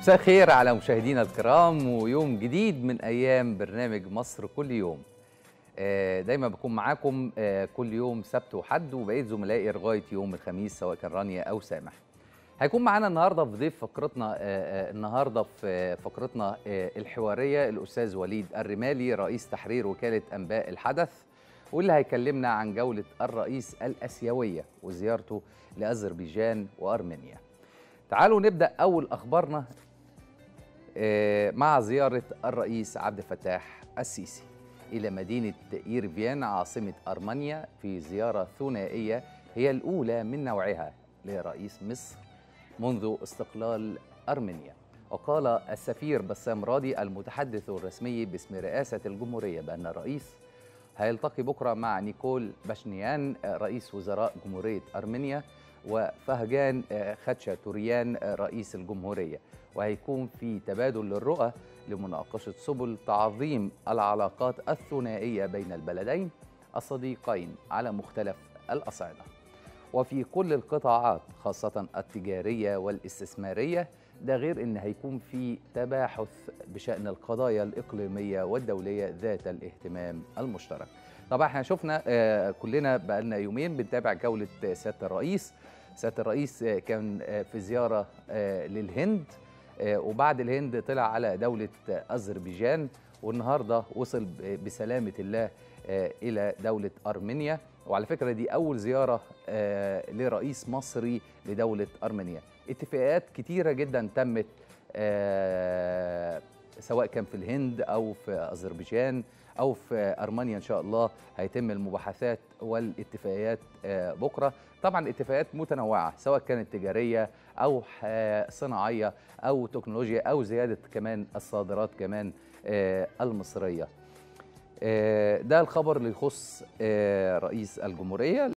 مساء الخير على مشاهدينا الكرام ويوم جديد من ايام برنامج مصر كل يوم آه، دايما بكون معاكم آه، كل يوم سبت وحد وبقيه زملائي لغايه يوم الخميس سواء كان رانيا او سامح هيكون معانا النهارده في ضيف فقرتنا آه، آه، النهارده في فقرتنا آه، الحواريه الاستاذ وليد الرمالي رئيس تحرير وكاله انباء الحدث واللي هيكلمنا عن جوله الرئيس الاسيويه وزيارته لاذربيجان وارمينيا تعالوا نبدا اول اخبارنا آه، مع زياره الرئيس عبد الفتاح السيسي الى مدينه ايرفيان عاصمه ارمينيا في زياره ثنائيه هي الاولى من نوعها لرئيس مصر منذ استقلال ارمينيا وقال السفير بسام راضي المتحدث الرسمي باسم رئاسه الجمهوريه بان الرئيس هيلتقي بكره مع نيكول باشنيان آه، رئيس وزراء جمهوريه ارمينيا وفهجان آه، خاتشاتوريان آه، رئيس الجمهوريه وهيكون في تبادل للرؤى لمناقشه سبل تعظيم العلاقات الثنائيه بين البلدين الصديقين على مختلف الاصعده وفي كل القطاعات خاصه التجاريه والاستثماريه ده غير ان هيكون في تباحث بشان القضايا الاقليميه والدوليه ذات الاهتمام المشترك طبعا احنا شفنا آه، كلنا بقالنا يومين بنتابع جوله آه، سياده الرئيس سياده الرئيس آه، كان آه، في زياره آه، للهند آه، وبعد الهند طلع على دوله آه، اذربيجان والنهارده وصل ب- بسلامه الله آه، الى دوله ارمينيا وعلى فكره دي اول زياره آه، لرئيس مصري لدوله ارمينيا اتفاقات كتيره جدا تمت آه، سواء كان في الهند او في اذربيجان او في ارمينيا ان شاء الله هيتم المباحثات والاتفاقيات آه، بكره طبعا اتفاقات متنوعه سواء كانت تجاريه او ح- صناعيه او تكنولوجيا او زياده كمان الصادرات كمان آه، المصريه آه، ده الخبر اللي يخص آه، رئيس الجمهوريه